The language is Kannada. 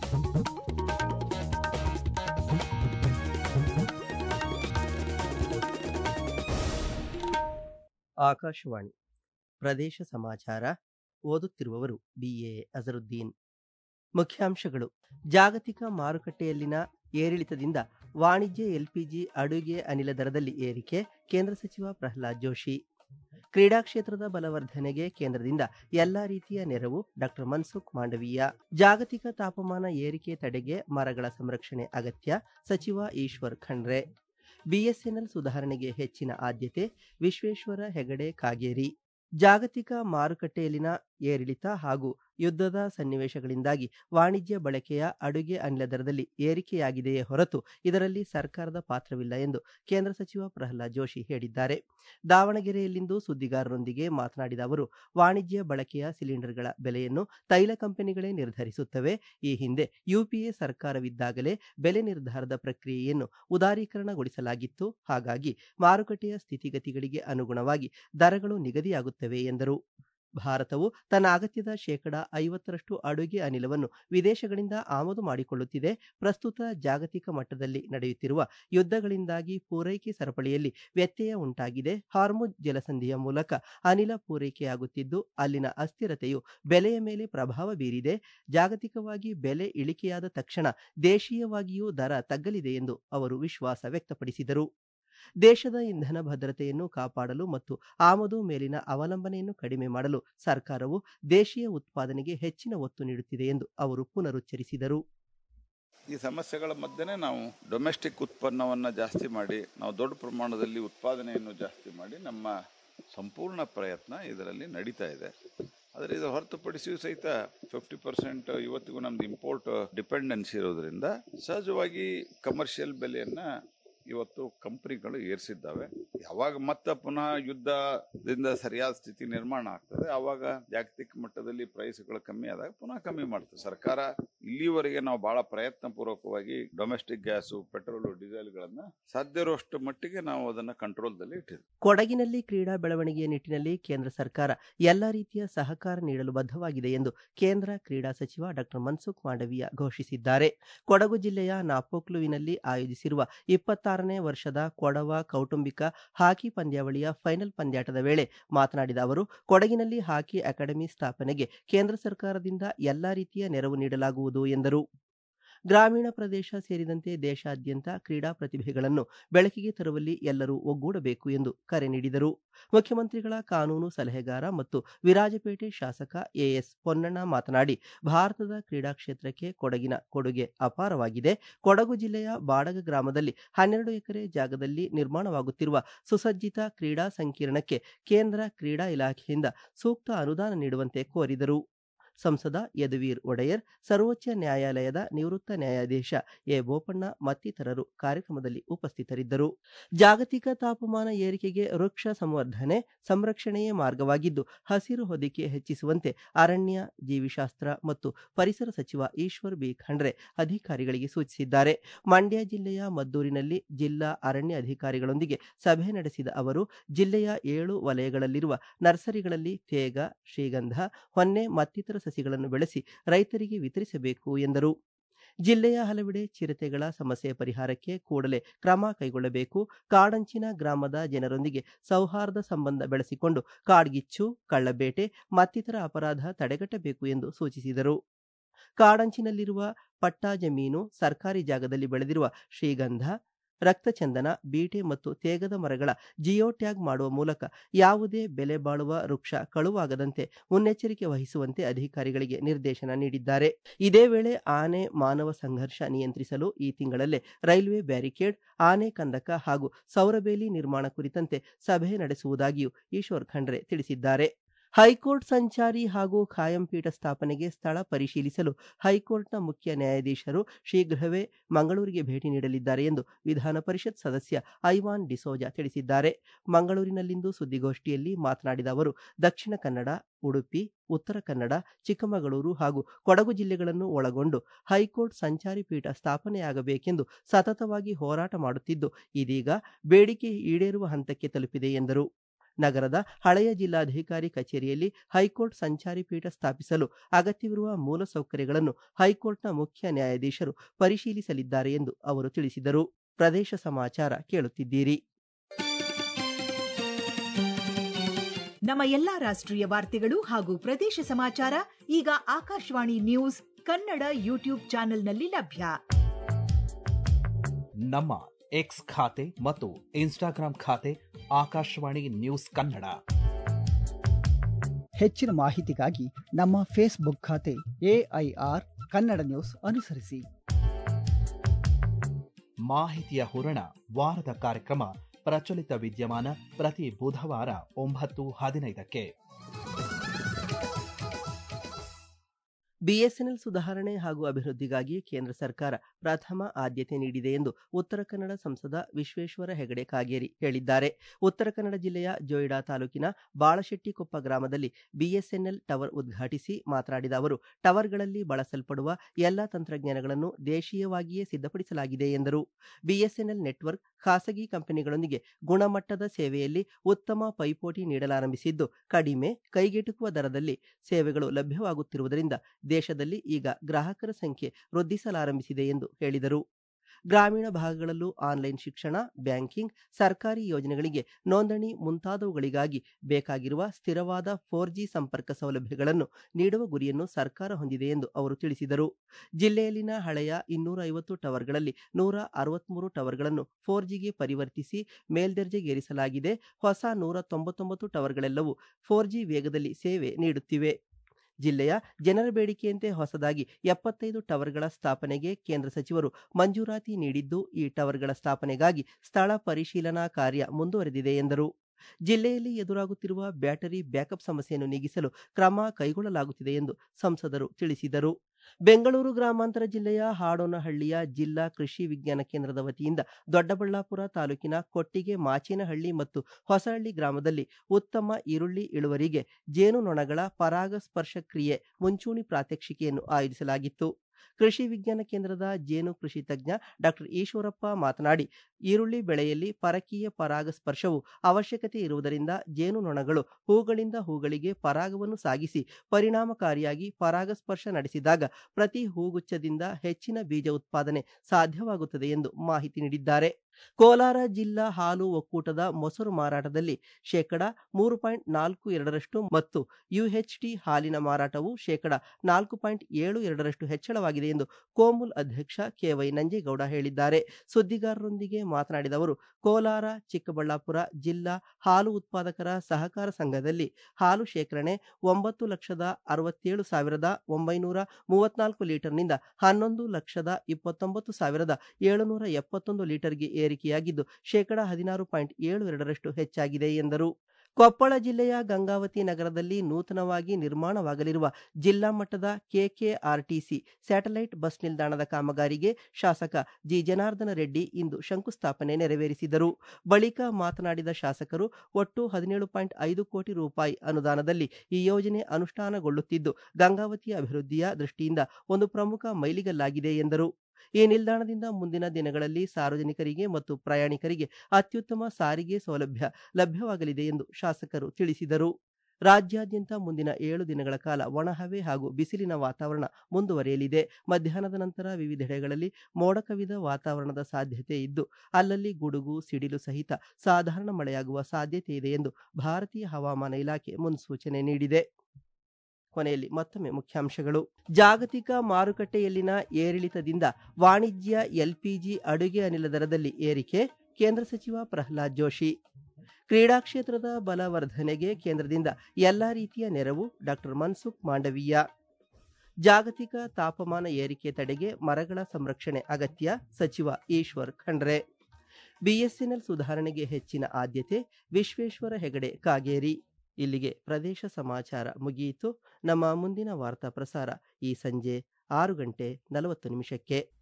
ಆಕಾಶವಾಣಿ ಪ್ರದೇಶ ಸಮಾಚಾರ ಓದುತ್ತಿರುವವರು ಬಿಎ ಅಜರುದ್ದೀನ್ ಮುಖ್ಯಾಂಶಗಳು ಜಾಗತಿಕ ಮಾರುಕಟ್ಟೆಯಲ್ಲಿನ ಏರಿಳಿತದಿಂದ ವಾಣಿಜ್ಯ ಎಲ್ಪಿಜಿ ಅಡುಗೆ ಅನಿಲ ದರದಲ್ಲಿ ಏರಿಕೆ ಕೇಂದ್ರ ಸಚಿವ ಪ್ರಹ್ಲಾದ್ ಜೋಶಿ ಕ್ರೀಡಾ ಕ್ಷೇತ್ರದ ಬಲವರ್ಧನೆಗೆ ಕೇಂದ್ರದಿಂದ ಎಲ್ಲಾ ರೀತಿಯ ನೆರವು ಡಾಕ್ಟರ್ ಮನ್ಸುಖ್ ಮಾಂಡವೀಯ ಜಾಗತಿಕ ತಾಪಮಾನ ಏರಿಕೆ ತಡೆಗೆ ಮರಗಳ ಸಂರಕ್ಷಣೆ ಅಗತ್ಯ ಸಚಿವ ಈಶ್ವರ್ ಖಂಡ್ರೆ ಬಿಎಸ್ಎನ್ಎಲ್ ಸುಧಾರಣೆಗೆ ಹೆಚ್ಚಿನ ಆದ್ಯತೆ ವಿಶ್ವೇಶ್ವರ ಹೆಗಡೆ ಕಾಗೇರಿ ಜಾಗತಿಕ ಮಾರುಕಟ್ಟೆಯಲ್ಲಿನ ಏರಿಳಿತ ಹಾಗೂ ಯುದ್ಧದ ಸನ್ನಿವೇಶಗಳಿಂದಾಗಿ ವಾಣಿಜ್ಯ ಬಳಕೆಯ ಅಡುಗೆ ಅನಿಲ ದರದಲ್ಲಿ ಏರಿಕೆಯಾಗಿದೆಯೇ ಹೊರತು ಇದರಲ್ಲಿ ಸರ್ಕಾರದ ಪಾತ್ರವಿಲ್ಲ ಎಂದು ಕೇಂದ್ರ ಸಚಿವ ಪ್ರಹ್ಲಾದ್ ಜೋಶಿ ಹೇಳಿದ್ದಾರೆ ದಾವಣಗೆರೆಯಲ್ಲಿಂದು ಸುದ್ದಿಗಾರರೊಂದಿಗೆ ಮಾತನಾಡಿದ ಅವರು ವಾಣಿಜ್ಯ ಬಳಕೆಯ ಸಿಲಿಂಡರ್ಗಳ ಬೆಲೆಯನ್ನು ತೈಲ ಕಂಪನಿಗಳೇ ನಿರ್ಧರಿಸುತ್ತವೆ ಈ ಹಿಂದೆ ಯುಪಿಎ ಸರ್ಕಾರವಿದ್ದಾಗಲೇ ಬೆಲೆ ನಿರ್ಧಾರದ ಪ್ರಕ್ರಿಯೆಯನ್ನು ಉದಾರೀಕರಣಗೊಳಿಸಲಾಗಿತ್ತು ಹಾಗಾಗಿ ಮಾರುಕಟ್ಟೆಯ ಸ್ಥಿತಿಗತಿಗಳಿಗೆ ಅನುಗುಣವಾಗಿ ದರಗಳು ನಿಗದಿಯಾಗುತ್ತವೆ ಎಂದರು ಭಾರತವು ತನ್ನ ಅಗತ್ಯದ ಶೇಕಡ ಐವತ್ತರಷ್ಟು ಅಡುಗೆ ಅನಿಲವನ್ನು ವಿದೇಶಗಳಿಂದ ಆಮದು ಮಾಡಿಕೊಳ್ಳುತ್ತಿದೆ ಪ್ರಸ್ತುತ ಜಾಗತಿಕ ಮಟ್ಟದಲ್ಲಿ ನಡೆಯುತ್ತಿರುವ ಯುದ್ಧಗಳಿಂದಾಗಿ ಪೂರೈಕೆ ಸರಪಳಿಯಲ್ಲಿ ವ್ಯತ್ಯಯ ಉಂಟಾಗಿದೆ ಹಾರ್ಮುಜ್ ಜಲಸಂಧಿಯ ಮೂಲಕ ಅನಿಲ ಪೂರೈಕೆಯಾಗುತ್ತಿದ್ದು ಅಲ್ಲಿನ ಅಸ್ಥಿರತೆಯು ಬೆಲೆಯ ಮೇಲೆ ಪ್ರಭಾವ ಬೀರಿದೆ ಜಾಗತಿಕವಾಗಿ ಬೆಲೆ ಇಳಿಕೆಯಾದ ತಕ್ಷಣ ದೇಶೀಯವಾಗಿಯೂ ದರ ತಗ್ಗಲಿದೆ ಎಂದು ಅವರು ವಿಶ್ವಾಸ ವ್ಯಕ್ತಪಡಿಸಿದರು ದೇಶದ ಇಂಧನ ಭದ್ರತೆಯನ್ನು ಕಾಪಾಡಲು ಮತ್ತು ಆಮದು ಮೇಲಿನ ಅವಲಂಬನೆಯನ್ನು ಕಡಿಮೆ ಮಾಡಲು ಸರ್ಕಾರವು ದೇಶೀಯ ಉತ್ಪಾದನೆಗೆ ಹೆಚ್ಚಿನ ಒತ್ತು ನೀಡುತ್ತಿದೆ ಎಂದು ಅವರು ಪುನರುಚ್ಚರಿಸಿದರು ಈ ಸಮಸ್ಯೆಗಳ ಮಧ್ಯೆನೇ ನಾವು ಡೊಮೆಸ್ಟಿಕ್ ಉತ್ಪನ್ನವನ್ನು ಜಾಸ್ತಿ ಮಾಡಿ ನಾವು ದೊಡ್ಡ ಪ್ರಮಾಣದಲ್ಲಿ ಉತ್ಪಾದನೆಯನ್ನು ಜಾಸ್ತಿ ಮಾಡಿ ನಮ್ಮ ಸಂಪೂರ್ಣ ಪ್ರಯತ್ನ ಇದರಲ್ಲಿ ನಡೀತಾ ಇದೆ ಆದರೆ ಇದು ಹೊರತುಪಡಿಸಿಯೂ ಸಹಿತ ಫಿಫ್ಟಿ ಪರ್ಸೆಂಟ್ ಇವತ್ತಿಗೂ ನಮ್ದು ಇಂಪೋರ್ಟ್ ಡಿಪೆಂಡೆನ್ಸಿ ಇರೋದ್ರಿಂದ ಸಹಜವಾಗಿ ಕಮರ್ಷಿಯಲ್ ಬೆಲೆಯನ್ನ ಇವತ್ತು ಕಂಪನಿಗಳು ಏರಿಸಿದ್ದಾವೆ ಯಾವಾಗ ಮತ್ತೆ ಪುನಃ ಯುದ್ಧದಿಂದ ಸರಿಯಾದ ಸ್ಥಿತಿ ನಿರ್ಮಾಣ ಆಗ್ತದೆ ಆವಾಗ ಜಾಗತಿಕ ಮಟ್ಟದಲ್ಲಿ ಪ್ರೈಸ್ಗಳು ಕಮ್ಮಿ ಆದಾಗ ಪುನಃ ಕಮ್ಮಿ ಮಾಡ್ತದೆ ಸರ್ಕಾರ ಇಲ್ಲಿವರೆಗೆ ನಾವು ಬಹಳ ಪ್ರಯತ್ನ ಪೂರ್ವಕವಾಗಿ ಡೊಮೆಸ್ಟಿಕ್ ಗ್ಯಾಸು ಪೆಟ್ರೋಲು ಡೀಸೆಲ್ಗಳನ್ನ ಸಾಧ್ಯ ಇರುವಷ್ಟು ಮಟ್ಟಿಗೆ ನಾವು ಅದನ್ನ ಕಂಟ್ರೋಲ್ದಲ್ಲಿ ಇಟ್ಟಿದ್ವಿ ಕೊಡಗಿನಲ್ಲಿ ಕ್ರೀಡಾ ಬೆಳವಣಿಗೆಯ ನಿಟ್ಟಿನಲ್ಲಿ ಕೇಂದ್ರ ಸರ್ಕಾರ ಎಲ್ಲಾ ರೀತಿಯ ಸಹಕಾರ ನೀಡಲು ಬದ್ಧವಾಗಿದೆ ಎಂದು ಕೇಂದ್ರ ಕ್ರೀಡಾ ಸಚಿವ ಡಾಕ್ಟರ್ ಮನ್ಸುಖ್ ಮಾಂಡವೀಯ ಘೋಷಿಸಿದ್ದಾರೆ ಕೊಡಗು ಜಿಲ್ಲೆಯ ನಾಪೋಕ್ಲುವಿನಲ್ಲಿ ಆಯೋಜಿಸಿರುವ ಇಪ್ಪತ್ತಾರನೇ ವರ್ಷದ ಕೊಡವ ಕೌಟುಂಬಿಕ ಹಾಕಿ ಪಂದ್ಯಾವಳಿಯ ಫೈನಲ್ ಪಂದ್ಯಾಟದ ವೇಳೆ ಮಾತನಾಡಿದ ಅವರು ಕೊಡಗಿನಲ್ಲಿ ಹಾಕಿ ಅಕಾಡೆಮಿ ಸ್ಥಾಪನೆಗೆ ಕೇಂದ್ರ ಸರ್ಕಾರದಿಂದ ಎಲ್ಲಾ ರೀತಿಯ ನೆರವು ನೀಡಲಾಗುವುದು ಎಂದರು ಗ್ರಾಮೀಣ ಪ್ರದೇಶ ಸೇರಿದಂತೆ ದೇಶಾದ್ಯಂತ ಕ್ರೀಡಾ ಪ್ರತಿಭೆಗಳನ್ನು ಬೆಳಕಿಗೆ ತರುವಲ್ಲಿ ಎಲ್ಲರೂ ಒಗ್ಗೂಡಬೇಕು ಎಂದು ಕರೆ ನೀಡಿದರು ಮುಖ್ಯಮಂತ್ರಿಗಳ ಕಾನೂನು ಸಲಹೆಗಾರ ಮತ್ತು ವಿರಾಜಪೇಟೆ ಶಾಸಕ ಎಎಸ್ ಪೊನ್ನಣ್ಣ ಮಾತನಾಡಿ ಭಾರತದ ಕ್ರೀಡಾ ಕ್ಷೇತ್ರಕ್ಕೆ ಕೊಡಗಿನ ಕೊಡುಗೆ ಅಪಾರವಾಗಿದೆ ಕೊಡಗು ಜಿಲ್ಲೆಯ ಬಾಡಗ ಗ್ರಾಮದಲ್ಲಿ ಹನ್ನೆರಡು ಎಕರೆ ಜಾಗದಲ್ಲಿ ನಿರ್ಮಾಣವಾಗುತ್ತಿರುವ ಸುಸಜ್ಜಿತ ಕ್ರೀಡಾ ಸಂಕೀರ್ಣಕ್ಕೆ ಕೇಂದ್ರ ಕ್ರೀಡಾ ಇಲಾಖೆಯಿಂದ ಸೂಕ್ತ ಅನುದಾನ ನೀಡುವಂತೆ ಕೋರಿದರು ಸಂಸದ ಯದುವೀರ್ ಒಡೆಯರ್ ಸರ್ವೋಚ್ಚ ನ್ಯಾಯಾಲಯದ ನಿವೃತ್ತ ನ್ಯಾಯಾಧೀಶ ಎ ಬೋಪಣ್ಣ ಮತ್ತಿತರರು ಕಾರ್ಯಕ್ರಮದಲ್ಲಿ ಉಪಸ್ಥಿತರಿದ್ದರು ಜಾಗತಿಕ ತಾಪಮಾನ ಏರಿಕೆಗೆ ವೃಕ್ಷ ಸಂವರ್ಧನೆ ಸಂರಕ್ಷಣೆಯೇ ಮಾರ್ಗವಾಗಿದ್ದು ಹಸಿರು ಹೊದಿಕೆ ಹೆಚ್ಚಿಸುವಂತೆ ಅರಣ್ಯ ಜೀವಿಶಾಸ್ತ್ರ ಮತ್ತು ಪರಿಸರ ಸಚಿವ ಈಶ್ವರ್ ಬಿ ಖಂಡ್ರೆ ಅಧಿಕಾರಿಗಳಿಗೆ ಸೂಚಿಸಿದ್ದಾರೆ ಮಂಡ್ಯ ಜಿಲ್ಲೆಯ ಮದ್ದೂರಿನಲ್ಲಿ ಜಿಲ್ಲಾ ಅರಣ್ಯ ಅಧಿಕಾರಿಗಳೊಂದಿಗೆ ಸಭೆ ನಡೆಸಿದ ಅವರು ಜಿಲ್ಲೆಯ ಏಳು ವಲಯಗಳಲ್ಲಿರುವ ನರ್ಸರಿಗಳಲ್ಲಿ ತೇಗ ಶ್ರೀಗಂಧ ಹೊನ್ನೆ ಮತ್ತಿತರ ಸಸಿಗಳನ್ನು ಬೆಳೆಸಿ ರೈತರಿಗೆ ವಿತರಿಸಬೇಕು ಎಂದರು ಜಿಲ್ಲೆಯ ಹಲವೆಡೆ ಚಿರತೆಗಳ ಸಮಸ್ಯೆ ಪರಿಹಾರಕ್ಕೆ ಕೂಡಲೇ ಕ್ರಮ ಕೈಗೊಳ್ಳಬೇಕು ಕಾಡಂಚಿನ ಗ್ರಾಮದ ಜನರೊಂದಿಗೆ ಸೌಹಾರ್ದ ಸಂಬಂಧ ಬೆಳೆಸಿಕೊಂಡು ಕಾಡ್ಗಿಚ್ಚು ಕಳ್ಳಬೇಟೆ ಮತ್ತಿತರ ಅಪರಾಧ ತಡೆಗಟ್ಟಬೇಕು ಎಂದು ಸೂಚಿಸಿದರು ಕಾಡಂಚಿನಲ್ಲಿರುವ ಪಟ್ಟಾ ಜಮೀನು ಸರ್ಕಾರಿ ಜಾಗದಲ್ಲಿ ಬೆಳೆದಿರುವ ಶ್ರೀಗಂಧ ರಕ್ತಚಂದನ ಬೀಟೆ ಮತ್ತು ತೇಗದ ಮರಗಳ ಜಿಯೋ ಟ್ಯಾಗ್ ಮಾಡುವ ಮೂಲಕ ಯಾವುದೇ ಬೆಲೆ ಬಾಳುವ ವೃಕ್ಷ ಕಳುವಾಗದಂತೆ ಮುನ್ನೆಚ್ಚರಿಕೆ ವಹಿಸುವಂತೆ ಅಧಿಕಾರಿಗಳಿಗೆ ನಿರ್ದೇಶನ ನೀಡಿದ್ದಾರೆ ಇದೇ ವೇಳೆ ಆನೆ ಮಾನವ ಸಂಘರ್ಷ ನಿಯಂತ್ರಿಸಲು ಈ ತಿಂಗಳಲ್ಲೇ ರೈಲ್ವೆ ಬ್ಯಾರಿಕೇಡ್ ಆನೆ ಕಂದಕ ಹಾಗೂ ಸೌರಬೇಲಿ ನಿರ್ಮಾಣ ಕುರಿತಂತೆ ಸಭೆ ನಡೆಸುವುದಾಗಿಯೂ ಈಶ್ವರ್ ಖಂಡ್ರೆ ತಿಳಿಸಿದ್ದಾರೆ ಹೈಕೋರ್ಟ್ ಸಂಚಾರಿ ಹಾಗೂ ಖಾಯಂ ಪೀಠ ಸ್ಥಾಪನೆಗೆ ಸ್ಥಳ ಪರಿಶೀಲಿಸಲು ಹೈಕೋರ್ಟ್ನ ಮುಖ್ಯ ನ್ಯಾಯಾಧೀಶರು ಶೀಘ್ರವೇ ಮಂಗಳೂರಿಗೆ ಭೇಟಿ ನೀಡಲಿದ್ದಾರೆ ಎಂದು ವಿಧಾನ ಪರಿಷತ್ ಸದಸ್ಯ ಐವಾನ್ ಡಿಸೋಜಾ ತಿಳಿಸಿದ್ದಾರೆ ಮಂಗಳೂರಿನಲ್ಲಿಂದು ಸುದ್ದಿಗೋಷ್ಠಿಯಲ್ಲಿ ಮಾತನಾಡಿದ ಅವರು ದಕ್ಷಿಣ ಕನ್ನಡ ಉಡುಪಿ ಉತ್ತರ ಕನ್ನಡ ಚಿಕ್ಕಮಗಳೂರು ಹಾಗೂ ಕೊಡಗು ಜಿಲ್ಲೆಗಳನ್ನು ಒಳಗೊಂಡು ಹೈಕೋರ್ಟ್ ಸಂಚಾರಿ ಪೀಠ ಸ್ಥಾಪನೆಯಾಗಬೇಕೆಂದು ಸತತವಾಗಿ ಹೋರಾಟ ಮಾಡುತ್ತಿದ್ದು ಇದೀಗ ಬೇಡಿಕೆ ಈಡೇರುವ ಹಂತಕ್ಕೆ ತಲುಪಿದೆ ಎಂದರು ನಗರದ ಹಳೆಯ ಜಿಲ್ಲಾಧಿಕಾರಿ ಕಚೇರಿಯಲ್ಲಿ ಹೈಕೋರ್ಟ್ ಸಂಚಾರಿ ಪೀಠ ಸ್ಥಾಪಿಸಲು ಅಗತ್ಯವಿರುವ ಮೂಲಸೌಕರ್ಯಗಳನ್ನು ಹೈಕೋರ್ಟ್ನ ಮುಖ್ಯ ನ್ಯಾಯಾಧೀಶರು ಪರಿಶೀಲಿಸಲಿದ್ದಾರೆ ಎಂದು ಅವರು ತಿಳಿಸಿದರು ಪ್ರದೇಶ ಸಮಾಚಾರ ಕೇಳುತ್ತಿದ್ದೀರಿ ನಮ್ಮ ಎಲ್ಲಾ ರಾಷ್ಟ್ರೀಯ ವಾರ್ತೆಗಳು ಹಾಗೂ ಪ್ರದೇಶ ಸಮಾಚಾರ ಈಗ ಆಕಾಶವಾಣಿ ನ್ಯೂಸ್ ಕನ್ನಡ ಯೂಟ್ಯೂಬ್ ಚಾನೆಲ್ನಲ್ಲಿ ಲಭ್ಯ ನಮ್ಮ ಎಕ್ಸ್ ಖಾತೆ ಮತ್ತು ಇನ್ಸ್ಟಾಗ್ರಾಂ ಖಾತೆ ಆಕಾಶವಾಣಿ ನ್ಯೂಸ್ ಕನ್ನಡ ಹೆಚ್ಚಿನ ಮಾಹಿತಿಗಾಗಿ ನಮ್ಮ ಫೇಸ್ಬುಕ್ ಖಾತೆ ಎಐಆರ್ ಕನ್ನಡ ನ್ಯೂಸ್ ಅನುಸರಿಸಿ ಮಾಹಿತಿಯ ಹೂರಣ ವಾರದ ಕಾರ್ಯಕ್ರಮ ಪ್ರಚಲಿತ ವಿದ್ಯಮಾನ ಪ್ರತಿ ಬುಧವಾರ ಒಂಬತ್ತು ಹದಿನೈದಕ್ಕೆ ಬಿಎಸ್ಎನ್ಎಲ್ ಸುಧಾರಣೆ ಹಾಗೂ ಅಭಿವೃದ್ಧಿಗಾಗಿ ಕೇಂದ್ರ ಸರ್ಕಾರ ಪ್ರಥಮ ಆದ್ಯತೆ ನೀಡಿದೆ ಎಂದು ಉತ್ತರ ಕನ್ನಡ ಸಂಸದ ವಿಶ್ವೇಶ್ವರ ಹೆಗಡೆ ಕಾಗೇರಿ ಹೇಳಿದ್ದಾರೆ ಉತ್ತರ ಕನ್ನಡ ಜಿಲ್ಲೆಯ ಜೋಯಿಡಾ ತಾಲೂಕಿನ ಬಾಳಶೆಟ್ಟಿಕೊಪ್ಪ ಗ್ರಾಮದಲ್ಲಿ ಬಿಎಸ್ಎನ್ಎಲ್ ಟವರ್ ಉದ್ಘಾಟಿಸಿ ಮಾತನಾಡಿದ ಅವರು ಟವರ್ಗಳಲ್ಲಿ ಬಳಸಲ್ಪಡುವ ಎಲ್ಲ ತಂತ್ರಜ್ಞಾನಗಳನ್ನು ದೇಶೀಯವಾಗಿಯೇ ಸಿದ್ಧಪಡಿಸಲಾಗಿದೆ ಎಂದರು ಬಿಎಸ್ಎನ್ಎಲ್ ನೆಟ್ವರ್ಕ್ ಖಾಸಗಿ ಕಂಪನಿಗಳೊಂದಿಗೆ ಗುಣಮಟ್ಟದ ಸೇವೆಯಲ್ಲಿ ಉತ್ತಮ ಪೈಪೋಟಿ ನೀಡಲಾರಂಭಿಸಿದ್ದು ಕಡಿಮೆ ಕೈಗೆಟುಕುವ ದರದಲ್ಲಿ ಸೇವೆಗಳು ಲಭ್ಯವಾಗುತ್ತಿರುವುದರಿಂದ ದೇಶದಲ್ಲಿ ಈಗ ಗ್ರಾಹಕರ ಸಂಖ್ಯೆ ವೃದ್ಧಿಸಲಾರಂಭಿಸಿದೆ ಎಂದು ಹೇಳಿದರು ಗ್ರಾಮೀಣ ಭಾಗಗಳಲ್ಲೂ ಆನ್ಲೈನ್ ಶಿಕ್ಷಣ ಬ್ಯಾಂಕಿಂಗ್ ಸರ್ಕಾರಿ ಯೋಜನೆಗಳಿಗೆ ನೋಂದಣಿ ಮುಂತಾದವುಗಳಿಗಾಗಿ ಬೇಕಾಗಿರುವ ಸ್ಥಿರವಾದ ಫೋರ್ ಜಿ ಸಂಪರ್ಕ ಸೌಲಭ್ಯಗಳನ್ನು ನೀಡುವ ಗುರಿಯನ್ನು ಸರ್ಕಾರ ಹೊಂದಿದೆ ಎಂದು ಅವರು ತಿಳಿಸಿದರು ಜಿಲ್ಲೆಯಲ್ಲಿನ ಹಳೆಯ ಇನ್ನೂರ ಐವತ್ತು ಟವರ್ಗಳಲ್ಲಿ ನೂರ ಅರವತ್ಮೂರು ಟವರ್ಗಳನ್ನು ಫೋರ್ ಜಿಗೆ ಪರಿವರ್ತಿಸಿ ಮೇಲ್ದರ್ಜೆಗೇರಿಸಲಾಗಿದೆ ಹೊಸ ನೂರ ತೊಂಬತ್ತೊಂಬತ್ತು ಟವರ್ಗಳೆಲ್ಲವೂ ಫೋರ್ ಜಿ ವೇಗದಲ್ಲಿ ಸೇವೆ ನೀಡುತ್ತಿವೆ ಜಿಲ್ಲೆಯ ಜನರ ಬೇಡಿಕೆಯಂತೆ ಹೊಸದಾಗಿ ಎಪ್ಪತ್ತೈದು ಟವರ್ಗಳ ಸ್ಥಾಪನೆಗೆ ಕೇಂದ್ರ ಸಚಿವರು ಮಂಜೂರಾತಿ ನೀಡಿದ್ದು ಈ ಟವರ್ಗಳ ಸ್ಥಾಪನೆಗಾಗಿ ಸ್ಥಳ ಪರಿಶೀಲನಾ ಕಾರ್ಯ ಮುಂದುವರೆದಿದೆ ಎಂದರು ಜಿಲ್ಲೆಯಲ್ಲಿ ಎದುರಾಗುತ್ತಿರುವ ಬ್ಯಾಟರಿ ಬ್ಯಾಕಪ್ ಸಮಸ್ಯೆಯನ್ನು ನೀಗಿಸಲು ಕ್ರಮ ಕೈಗೊಳ್ಳಲಾಗುತ್ತಿದೆ ಎಂದು ಸಂಸದರು ತಿಳಿಸಿದರು ಬೆಂಗಳೂರು ಗ್ರಾಮಾಂತರ ಜಿಲ್ಲೆಯ ಹಾಡೋನಹಳ್ಳಿಯ ಜಿಲ್ಲಾ ಕೃಷಿ ವಿಜ್ಞಾನ ಕೇಂದ್ರದ ವತಿಯಿಂದ ದೊಡ್ಡಬಳ್ಳಾಪುರ ತಾಲೂಕಿನ ಕೊಟ್ಟಿಗೆ ಮಾಚೇನಹಳ್ಳಿ ಮತ್ತು ಹೊಸಹಳ್ಳಿ ಗ್ರಾಮದಲ್ಲಿ ಉತ್ತಮ ಈರುಳ್ಳಿ ಇಳುವರಿಗೆ ಜೇನುನೊಣಗಳ ಪರಾಗಸ್ಪರ್ಶ ಕ್ರಿಯೆ ಮುಂಚೂಣಿ ಪ್ರಾತ್ಯಕ್ಷಿಕೆಯನ್ನು ಆಯೋಜಿಸಲಾಗಿತ್ತು ಕೃಷಿ ವಿಜ್ಞಾನ ಕೇಂದ್ರದ ಜೇನು ಕೃಷಿ ತಜ್ಞ ಡಾಕ್ಟರ್ ಈಶ್ವರಪ್ಪ ಮಾತನಾಡಿ ಈರುಳ್ಳಿ ಬೆಳೆಯಲ್ಲಿ ಪರಕೀಯ ಪರಾಗಸ್ಪರ್ಶವು ಅವಶ್ಯಕತೆ ಇರುವುದರಿಂದ ಜೇನುನೊಣಗಳು ಹೂಗಳಿಂದ ಹೂಗಳಿಗೆ ಪರಾಗವನ್ನು ಸಾಗಿಸಿ ಪರಿಣಾಮಕಾರಿಯಾಗಿ ಪರಾಗಸ್ಪರ್ಶ ನಡೆಸಿದಾಗ ಪ್ರತಿ ಹೂಗುಚ್ಛದಿಂದ ಹೆಚ್ಚಿನ ಬೀಜ ಉತ್ಪಾದನೆ ಸಾಧ್ಯವಾಗುತ್ತದೆ ಎಂದು ಮಾಹಿತಿ ನೀಡಿದ್ದಾರೆ ಕೋಲಾರ ಜಿಲ್ಲಾ ಹಾಲು ಒಕ್ಕೂಟದ ಮೊಸರು ಮಾರಾಟದಲ್ಲಿ ಶೇಕಡ ಮೂರು ಪಾಯಿಂಟ್ ನಾಲ್ಕು ಎರಡರಷ್ಟು ಮತ್ತು ಯುಎಚ್ಟಿ ಹಾಲಿನ ಮಾರಾಟವು ಶೇಕಡ ನಾಲ್ಕು ಪಾಯಿಂಟ್ ಏಳು ಎರಡರಷ್ಟು ಹೆಚ್ಚಳವಾಗಿದೆ ಎಂದು ಕೋಮುಲ್ ಅಧ್ಯಕ್ಷ ಕೆವೈ ನಂಜೇಗೌಡ ಹೇಳಿದ್ದಾರೆ ಸುದ್ದಿಗಾರರೊಂದಿಗೆ ಮಾತನಾಡಿದ ಅವರು ಕೋಲಾರ ಚಿಕ್ಕಬಳ್ಳಾಪುರ ಜಿಲ್ಲಾ ಹಾಲು ಉತ್ಪಾದಕರ ಸಹಕಾರ ಸಂಘದಲ್ಲಿ ಹಾಲು ಶೇಖರಣೆ ಒಂಬತ್ತು ಲಕ್ಷದ ಅರವತ್ತೇಳು ಸಾವಿರದ ಒಂಬೈನೂರ ಮೂವತ್ನಾಲ್ಕು ಲೀಟರ್ನಿಂದ ಹನ್ನೊಂದು ಲಕ್ಷದ ಇಪ್ಪತ್ತೊಂಬತ್ತು ಸಾವಿರದ ಏಳುನೂರ ಎಪ್ಪತ್ತೊಂದು ಲೀಟರ್ಗೆ ಏರಿಕೆಯಾಗಿದ್ದು ಶೇಕಡ ಹದಿನಾರು ಪಾಯಿಂಟ್ ಏಳು ಎರಡರಷ್ಟು ಹೆಚ್ಚಾಗಿದೆ ಎಂದರು ಕೊಪ್ಪಳ ಜಿಲ್ಲೆಯ ಗಂಗಾವತಿ ನಗರದಲ್ಲಿ ನೂತನವಾಗಿ ನಿರ್ಮಾಣವಾಗಲಿರುವ ಜಿಲ್ಲಾ ಮಟ್ಟದ ಕೆಕೆಆರ್ಟಿಸಿ ಸ್ಯಾಟಲೈಟ್ ಬಸ್ ನಿಲ್ದಾಣದ ಕಾಮಗಾರಿಗೆ ಶಾಸಕ ಜಿ ಜನಾರ್ದನ ರೆಡ್ಡಿ ಇಂದು ಶಂಕುಸ್ಥಾಪನೆ ನೆರವೇರಿಸಿದರು ಬಳಿಕ ಮಾತನಾಡಿದ ಶಾಸಕರು ಒಟ್ಟು ಹದಿನೇಳು ಪಾಯಿಂಟ್ ಐದು ಕೋಟಿ ರೂಪಾಯಿ ಅನುದಾನದಲ್ಲಿ ಈ ಯೋಜನೆ ಅನುಷ್ಠಾನಗೊಳ್ಳುತ್ತಿದ್ದು ಗಂಗಾವತಿಯ ಅಭಿವೃದ್ಧಿಯ ದೃಷ್ಟಿಯಿಂದ ಒಂದು ಪ್ರಮುಖ ಮೈಲಿಗಲ್ಲಾಗಿದೆ ಎಂದರು ಈ ನಿಲ್ದಾಣದಿಂದ ಮುಂದಿನ ದಿನಗಳಲ್ಲಿ ಸಾರ್ವಜನಿಕರಿಗೆ ಮತ್ತು ಪ್ರಯಾಣಿಕರಿಗೆ ಅತ್ಯುತ್ತಮ ಸಾರಿಗೆ ಸೌಲಭ್ಯ ಲಭ್ಯವಾಗಲಿದೆ ಎಂದು ಶಾಸಕರು ತಿಳಿಸಿದರು ರಾಜ್ಯಾದ್ಯಂತ ಮುಂದಿನ ಏಳು ದಿನಗಳ ಕಾಲ ಒಣಹವೆ ಹಾಗೂ ಬಿಸಿಲಿನ ವಾತಾವರಣ ಮುಂದುವರಿಯಲಿದೆ ಮಧ್ಯಾಹ್ನದ ನಂತರ ವಿವಿಧೆಡೆಗಳಲ್ಲಿ ಮೋಡ ಕವಿದ ವಾತಾವರಣದ ಸಾಧ್ಯತೆ ಇದ್ದು ಅಲ್ಲಲ್ಲಿ ಗುಡುಗು ಸಿಡಿಲು ಸಹಿತ ಸಾಧಾರಣ ಮಳೆಯಾಗುವ ಸಾಧ್ಯತೆ ಇದೆ ಎಂದು ಭಾರತೀಯ ಹವಾಮಾನ ಇಲಾಖೆ ಮುನ್ಸೂಚನೆ ನೀಡಿದೆ ಕೊನೆಯಲ್ಲಿ ಮತ್ತೊಮ್ಮೆ ಮುಖ್ಯಾಂಶಗಳು ಜಾಗತಿಕ ಮಾರುಕಟ್ಟೆಯಲ್ಲಿನ ಏರಿಳಿತದಿಂದ ವಾಣಿಜ್ಯ ಎಲ್ಪಿಜಿ ಅಡುಗೆ ಅನಿಲ ದರದಲ್ಲಿ ಏರಿಕೆ ಕೇಂದ್ರ ಸಚಿವ ಪ್ರಹ್ಲಾದ್ ಜೋಶಿ ಕ್ರೀಡಾ ಕ್ಷೇತ್ರದ ಬಲವರ್ಧನೆಗೆ ಕೇಂದ್ರದಿಂದ ಎಲ್ಲಾ ರೀತಿಯ ನೆರವು ಡಾಕ್ಟರ್ ಮನ್ಸುಖ್ ಮಾಂಡವೀಯ ಜಾಗತಿಕ ತಾಪಮಾನ ಏರಿಕೆ ತಡೆಗೆ ಮರಗಳ ಸಂರಕ್ಷಣೆ ಅಗತ್ಯ ಸಚಿವ ಈಶ್ವರ್ ಖಂಡ್ರೆ ಬಿಎಸ್ಎನ್ಎಲ್ ಸುಧಾರಣೆಗೆ ಹೆಚ್ಚಿನ ಆದ್ಯತೆ ವಿಶ್ವೇಶ್ವರ ಹೆಗಡೆ ಕಾಗೇರಿ ಇಲ್ಲಿಗೆ ಪ್ರದೇಶ ಸಮಾಚಾರ ಮುಗಿಯಿತು ನಮ್ಮ ಮುಂದಿನ ವಾರ್ತಾ ಪ್ರಸಾರ ಈ ಸಂಜೆ ಆರು ಗಂಟೆ ನಲವತ್ತು ನಿಮಿಷಕ್ಕೆ